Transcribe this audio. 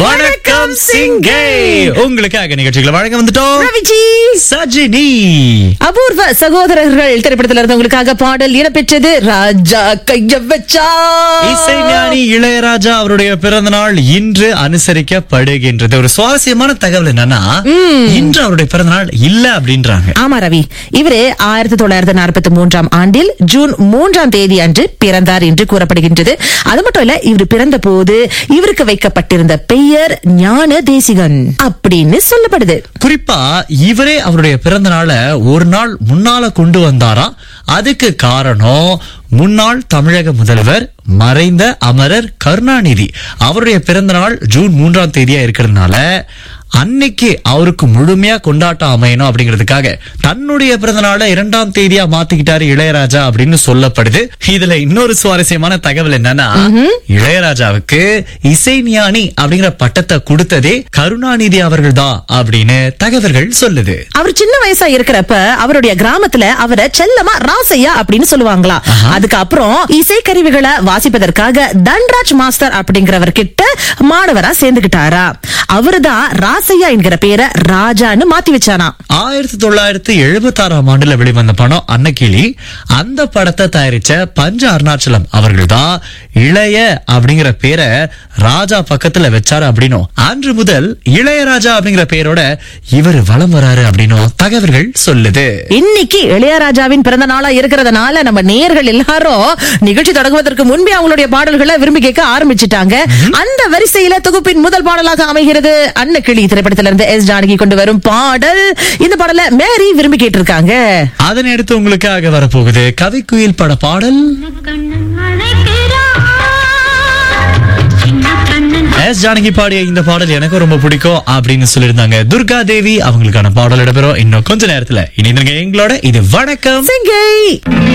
வணக்கம் சிங்கே உங்களுக்காக நிகழ்ச்சிகளை வழங்க வந்துட்டோம் ரவிஜி சஜினி அபூர்வ சகோதரர்கள் திரைப்படத்துல இருந்து உங்களுக்காக பாடல் இடம்பெற்றது ராஜா கைய வச்சா இசைஞானி இளையராஜா அவருடைய பிறந்த நாள் இன்று அனுசரிக்கப்படுகின்றது ஒரு சுவாரஸ்யமான தகவல் என்னன்னா இன்று அவருடைய பிறந்த நாள் இல்ல அப்படின்றாங்க ஆமா ரவி இவரு ஆயிரத்தி தொள்ளாயிரத்தி நாற்பத்தி மூன்றாம் ஆண்டில் ஜூன் மூன்றாம் தேதி அன்று பிறந்தார் என்று கூறப்படுகின்றது அது மட்டும் இல்ல இவர் பிறந்த போது இவருக்கு வைக்கப்பட்டிருந்த பெயர் ஞான தேசிகன் அப்படின்னு சொல்லப்படுது குறிப்பா இவரே அவருடைய பிறந்த நாளை ஒரு நாள் முன்னால கொண்டு வந்தாராம் அதுக்கு காரணம் முன்னாள் தமிழக முதல்வர் மறைந்த அமரர் கருணாநிதி அவருடைய பிறந்த நாள் ஜூன் மூன்றாம் தேதியா இருக்கிறதுனால அன்னைக்கு அவருக்கு முழுமையா கொண்டாட்டம் அமையணும் அப்படிங்கிறதுக்காக தன்னுடைய பிறந்த நாளை இரண்டாம் தேதியா மாத்திக்கிட்டாரு இளையராஜா அப்படின்னு சொல்லப்படுது இதுல இன்னொரு சுவாரஸ்யமான தகவல் என்னன்னா இளையராஜாவுக்கு இசைஞானி அப்படிங்கிற பட்டத்தை கொடுத்ததே கருணாநிதி அவர்கள் தான் அப்படின்னு தகவல்கள் சொல்லுது அவர் சின்ன வயசா இருக்கிறப்ப அவருடைய கிராமத்துல அவரை செல்லமா ராசையா அப்படின்னு சொல்லுவாங்களா அதுக்கப்புறம் இசைக்கருவிகளை வாசிப்பதற்காக தன்ராஜ் மாஸ்டர் அப்படிங்கிறவர் கிட்ட மாணவரா சேர்ந்துகிட்டாரா அவருதான் ராசையா என்கிற பேரை ராஜான்னு மாத்தி வச்சானா ஆயிரத்தி தொள்ளாயிரத்தி எழுபத்தி ஆறாம் ஆண்டுல வெளிவந்த படம் அன்னக்கிளி அந்த படத்தை தயாரிச்ச பஞ்ச அருணாச்சலம் அவர்கள் தான் இளைய அப்படிங்கிற பேரை ராஜா பக்கத்துல வச்சாரு அப்படின்னும் அன்று முதல் இளையராஜா அப்படிங்கிற பேரோட இவர் வலம் வராரு அப்படின்னும் தகவல்கள் சொல்லுது இன்னைக்கு இளையராஜாவின் பிறந்த நாளா இருக்கிறதுனால நம்ம நேயர்கள் எல்லாரும் நிகழ்ச்சி தொடங்குவதற்கு முன்பே அவங்களுடைய பாடல்களை விரும்பி கேட்க ஆரம்பிச்சிட்டாங்க அந்த வரிசையில தொகுப்பின் முதல் பாடலாக அமைகிறது அன்னக்கிளி திரைப்படத்திலிருந்து இருந்து எஸ் ஜானகி கொண்டு வரும் பாடல் இந்த பாடல மேரி விரும்பி கேட்டிருக்காங்க அதனை அடுத்து உங்களுக்காக வரப்போகுது கவிக்குயில் பட பாடல் கண்ணன் அழைக்கிறான் சின்ன கண்ணன் எஸ் ஜானகி பாடிய இந்த பாடல் எனக்கு ரொம்ப பிடிக்கும் அப்படின்னு சொல்லியிருந்தாங்க துர்கா தேவி அவங்களுக்கான பாடல் இடம்பெறும் இன்னும் கொஞ்ச நேரத்துல இணைந்திருங்க எங்களோட இது வணக்கம் சிங்கை